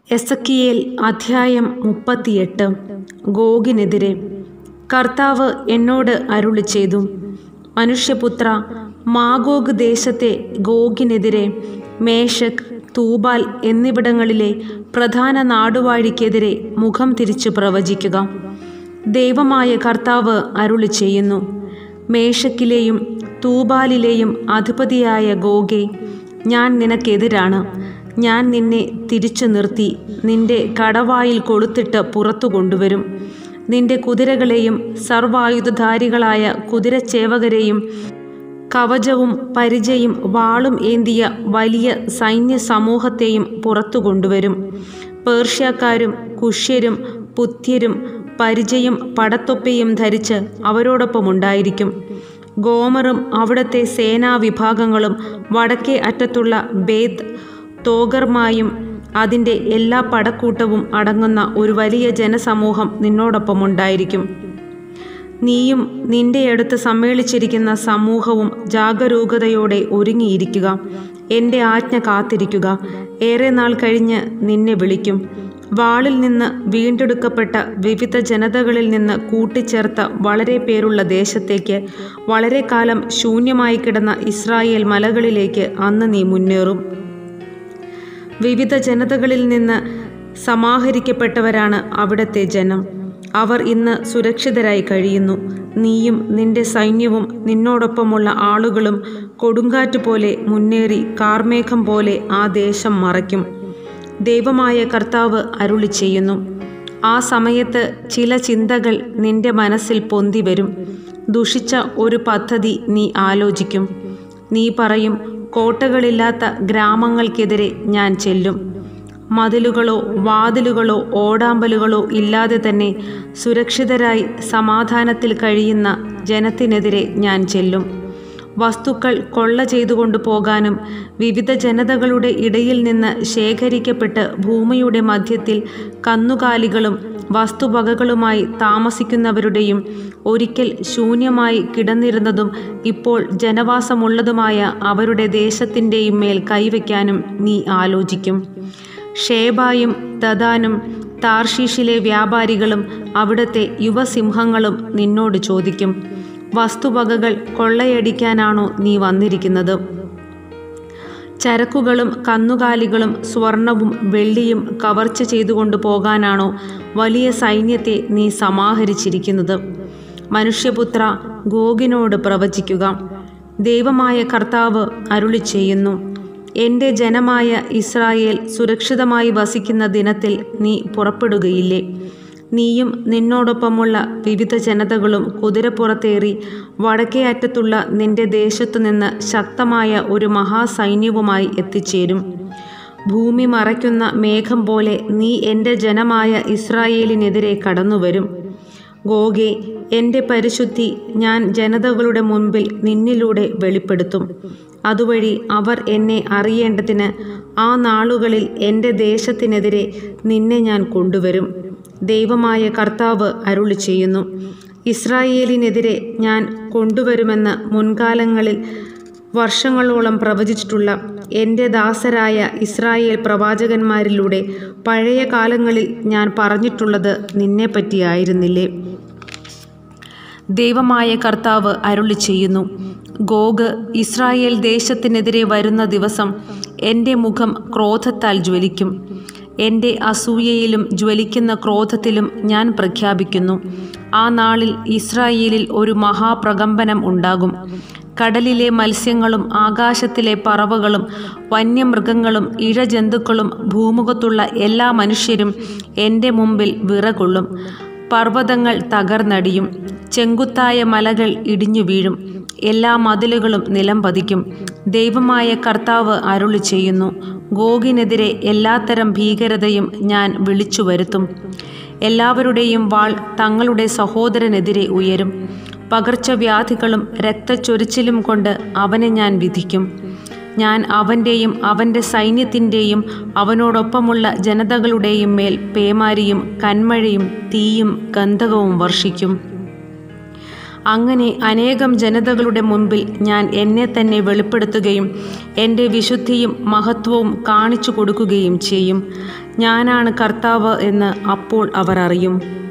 എസക്കിയേൽ അധ്യായം മുപ്പത്തിയെട്ട് ഗോഗിനെതിരെ കർത്താവ് എന്നോട് അരുളി ചെയ്തു മനുഷ്യപുത്ര മാഗോഗ് ദേശത്തെ ഗോഗിനെതിരെ മേഷക് തൂബാൽ എന്നിവിടങ്ങളിലെ പ്രധാന നാടുവാഴിക്കെതിരെ മുഖം തിരിച്ചു പ്രവചിക്കുക ദൈവമായ കർത്താവ് അരുളി ചെയ്യുന്നു മേഷക്കിലെയും തൂബാലിലെയും അധിപതിയായ ഗോഗെ ഞാൻ നിനക്കെതിരാണ് ഞാൻ നിന്നെ തിരിച്ചു നിർത്തി നിന്റെ കടവായിൽ കൊളുത്തിട്ട് പുറത്തു കൊണ്ടുവരും നിന്റെ കുതിരകളെയും സർവായുധധാരികളായ കുതിരച്ചേവകരെയും കവചവും പരിചയും വാളും ഏന്തിയ വലിയ സൈന്യ സമൂഹത്തെയും പുറത്തു കൊണ്ടുവരും പേർഷ്യക്കാരും കുഷ്യരും പുത്യരും പരിചയും പടത്തൊപ്പിയും ധരിച്ച് അവരോടൊപ്പമുണ്ടായിരിക്കും ഗോമറും അവിടുത്തെ സേനാവിഭാഗങ്ങളും വടക്കേ അറ്റത്തുള്ള ബേദ് തോഗർമായും അതിൻ്റെ എല്ലാ പടക്കൂട്ടവും അടങ്ങുന്ന ഒരു വലിയ ജനസമൂഹം നിന്നോടൊപ്പമുണ്ടായിരിക്കും നീയും നിന്റെ അടുത്ത് സമ്മേളിച്ചിരിക്കുന്ന സമൂഹവും ജാഗരൂകതയോടെ ഒരുങ്ങിയിരിക്കുക എൻ്റെ ആജ്ഞ കാത്തിരിക്കുക ഏറെ നാൾ കഴിഞ്ഞ് നിന്നെ വിളിക്കും വാളിൽ നിന്ന് വീണ്ടെടുക്കപ്പെട്ട വിവിധ ജനതകളിൽ നിന്ന് കൂട്ടിച്ചേർത്ത വളരെ പേരുള്ള ദേശത്തേക്ക് വളരെ കാലം ശൂന്യമായി കിടന്ന ഇസ്രായേൽ മലകളിലേക്ക് അന്ന് നീ മുന്നേറും വിവിധ ജനതകളിൽ നിന്ന് സമാഹരിക്കപ്പെട്ടവരാണ് അവിടുത്തെ ജനം അവർ ഇന്ന് സുരക്ഷിതരായി കഴിയുന്നു നീയും നിന്റെ സൈന്യവും നിന്നോടൊപ്പമുള്ള ആളുകളും കൊടുങ്കാറ്റ് പോലെ മുന്നേറി കാർമേഘം പോലെ ആ ദേശം മറയ്ക്കും ദൈവമായ കർത്താവ് അരുളി ചെയ്യുന്നു ആ സമയത്ത് ചില ചിന്തകൾ നിന്റെ മനസ്സിൽ പൊന്തി വരും ദുഷിച്ച ഒരു പദ്ധതി നീ ആലോചിക്കും നീ പറയും കോട്ടകളില്ലാത്ത ഗ്രാമങ്ങൾക്കെതിരെ ഞാൻ ചെല്ലും മതിലുകളോ വാതിലുകളോ ഓടാമ്പലുകളോ ഇല്ലാതെ തന്നെ സുരക്ഷിതരായി സമാധാനത്തിൽ കഴിയുന്ന ജനത്തിനെതിരെ ഞാൻ ചെല്ലും വസ്തുക്കൾ കൊള്ള ചെയ്തുകൊണ്ടു പോകാനും വിവിധ ജനതകളുടെ ഇടയിൽ നിന്ന് ശേഖരിക്കപ്പെട്ട് ഭൂമിയുടെ മധ്യത്തിൽ കന്നുകാലികളും വസ്തുവകകളുമായി താമസിക്കുന്നവരുടെയും ഒരിക്കൽ ശൂന്യമായി കിടന്നിരുന്നതും ഇപ്പോൾ ജനവാസമുള്ളതുമായ അവരുടെ ദേശത്തിൻ്റെയും മേൽ കൈവയ്ക്കാനും നീ ആലോചിക്കും ഷേബായും ദദാനും താർഷീഷിലെ വ്യാപാരികളും അവിടുത്തെ യുവസിംഹങ്ങളും നിന്നോട് ചോദിക്കും വസ്തുവകകൾ കൊള്ളയടിക്കാനാണോ നീ വന്നിരിക്കുന്നത് ചരക്കുകളും കന്നുകാലികളും സ്വർണവും വെള്ളിയും കവർച്ച ചെയ്തുകൊണ്ടു പോകാനാണോ വലിയ സൈന്യത്തെ നീ സമാഹരിച്ചിരിക്കുന്നത് മനുഷ്യപുത്ര ഗോഗിനോട് പ്രവചിക്കുക ദൈവമായ കർത്താവ് അരുളി ചെയ്യുന്നു എൻ്റെ ജനമായ ഇസ്രായേൽ സുരക്ഷിതമായി വസിക്കുന്ന ദിനത്തിൽ നീ പുറപ്പെടുകയില്ലേ നീയും നിന്നോടൊപ്പമുള്ള വിവിധ ജനതകളും കുതിരപ്പുറത്തേറി വടക്കേ അറ്റത്തുള്ള നിന്റെ ദേശത്തു നിന്ന് ശക്തമായ ഒരു മഹാസൈന്യവുമായി എത്തിച്ചേരും ഭൂമി മറയ്ക്കുന്ന മേഘം പോലെ നീ എൻ്റെ ജനമായ ഇസ്രായേലിനെതിരെ കടന്നുവരും ഗോഗെ എൻ്റെ പരിശുദ്ധി ഞാൻ ജനതകളുടെ മുൻപിൽ നിന്നിലൂടെ വെളിപ്പെടുത്തും അതുവഴി അവർ എന്നെ അറിയേണ്ടതിന് ആ നാളുകളിൽ എൻ്റെ ദേശത്തിനെതിരെ നിന്നെ ഞാൻ കൊണ്ടുവരും ദൈവമായ കർത്താവ് അരുളി ചെയ്യുന്നു ഇസ്രായേലിനെതിരെ ഞാൻ കൊണ്ടുവരുമെന്ന് മുൻകാലങ്ങളിൽ വർഷങ്ങളോളം പ്രവചിച്ചിട്ടുള്ള എൻ്റെ ദാസരായ ഇസ്രായേൽ പ്രവാചകന്മാരിലൂടെ പഴയ കാലങ്ങളിൽ ഞാൻ പറഞ്ഞിട്ടുള്ളത് നിന്നെപ്പറ്റിയായിരുന്നില്ലേ ദൈവമായ കർത്താവ് അരുളി ചെയ്യുന്നു ഗോഗ് ഇസ്രായേൽ ദേശത്തിനെതിരെ വരുന്ന ദിവസം എൻ്റെ മുഖം ക്രോധത്താൽ ജ്വലിക്കും എൻ്റെ അസൂയയിലും ജ്വലിക്കുന്ന ക്രോധത്തിലും ഞാൻ പ്രഖ്യാപിക്കുന്നു ആ നാളിൽ ഇസ്രായേലിൽ ഒരു മഹാപ്രകമ്പനം ഉണ്ടാകും കടലിലെ മത്സ്യങ്ങളും ആകാശത്തിലെ പറവകളും വന്യമൃഗങ്ങളും ഇഴജന്തുക്കളും ഭൂമുഖത്തുള്ള എല്ലാ മനുഷ്യരും എൻ്റെ മുമ്പിൽ വിറകൊള്ളും പർവ്വതങ്ങൾ തകർന്നടിയും ചെങ്കുത്തായ മലകൾ ഇടിഞ്ഞു വീഴും എല്ലാ മതിലുകളും നിലം പതിക്കും ദൈവമായ കർത്താവ് അരുളി ചെയ്യുന്നു ഗോഗിനെതിരെ എല്ലാത്തരം ഭീകരതയും ഞാൻ വിളിച്ചു വരുത്തും എല്ലാവരുടെയും വാൾ തങ്ങളുടെ സഹോദരനെതിരെ ഉയരും പകർച്ചവ്യാധികളും രക്തച്ചൊരിച്ചിലും കൊണ്ട് അവനെ ഞാൻ വിധിക്കും ഞാൻ അവൻ്റെയും അവൻ്റെ സൈന്യത്തിൻ്റെയും അവനോടൊപ്പമുള്ള ജനതകളുടെയും മേൽ പേമാരിയും കന്മഴയും തീയും ഗന്ധകവും വർഷിക്കും അങ്ങനെ അനേകം ജനതകളുടെ മുൻപിൽ ഞാൻ എന്നെ തന്നെ വെളിപ്പെടുത്തുകയും എൻ്റെ വിശുദ്ധിയും മഹത്വവും കാണിച്ചു കൊടുക്കുകയും ചെയ്യും ഞാനാണ് കർത്താവ് എന്ന് അപ്പോൾ അവർ അറിയും